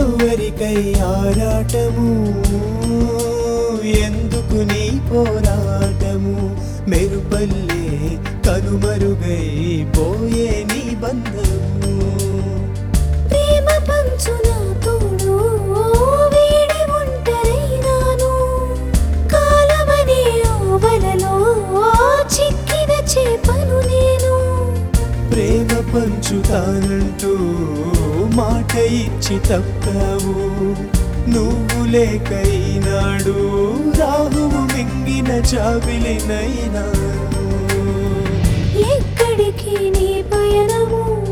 ఎవ్వరికై ఆరాటము ఎందుకు నీ పోరాటము మెరుపల్లే కనుమరుగై పోయే నీ బంధము ప్రేమ పంచున తోడు వీడి ఒంటరైనాను కాలమనే ఓవలలో చిక్కిన చేపను నేను ప్రేమ పంచుతానంటూ మాట ఇచ్చి తప్పావు నువ్వు లేకైనాడు రాహువు మింగిన చావిలినైనాను ఎక్కడికి నీ పయనము